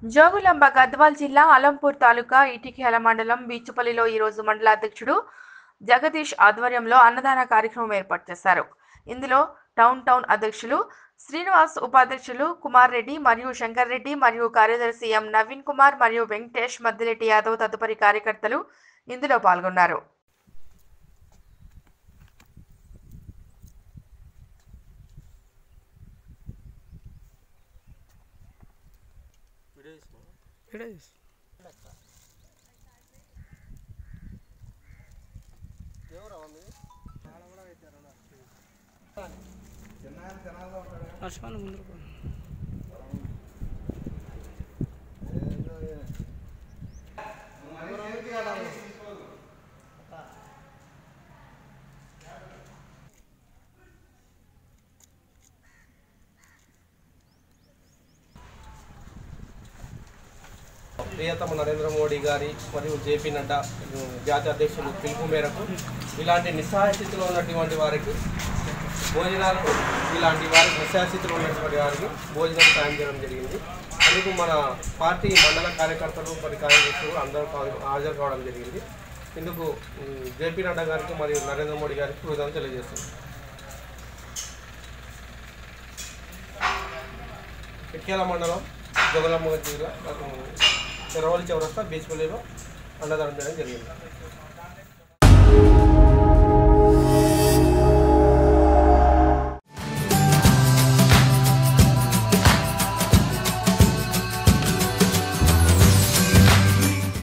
జోగులాంబ గద్వాల్ జిల్లా అలంపూర్ తాలూకా ఇటికేల మండలం బీచుపల్లిలో ఈరోజు మండల అధ్యక్షుడు జగదీష్ ఆధ్వర్యంలో అన్నదాన కార్యక్రమం ఏర్పాటు చేశారు ఇందులో టౌన్ టౌన్ అధ్యక్షులు శ్రీనివాస్ ఉపాధ్యక్షులు కుమార్ రెడ్డి మరియు శంకర్ రెడ్డి మరియు కార్యదర్శి ఎం నవీన్ కుమార్ మరియు వెంకటేష్ మద్దిరెడ్డి యాదవ్ తదుపరి కార్యకర్తలు ఇందులో పాల్గొన్నారు నడుచుకొని ముందుకు పో. ప్రియతమ నరేంద్ర మోడీ గారి మరియు జేపీ నడ్డా ఉమ్, జాతీయ అధ్యక్షులు పిలుపు మేరకు ఇలాంటి నిస్సహాయ స్థితిలో ఉన్నటువంటి వారికి భోజనాలు ఇలాంటి వారికి నిస్సహాయ స్థితిలో ఉన్నటువంటి వారికి భోజనం సాయం చేయడం జరిగింది అందుకు మన పార్టీ మండల కార్యకర్తలు మరి కార్యదర్శులు అందరూ కా- హాజరు కావడం జరిగింది ఇందుకు ఉమ్, జేపీ నడ్డా గారికి మరియు నరేంద్ర మోడీ గారికి కృతజ్ఞతలు తెలియజేస్తున్నాం ఇట్కేల మండలం జగలమ్మ జిల్లా చెరవలి చౌరస్తా బీచ్పల్లిలో అన్నదానం చేయడం జరిగింది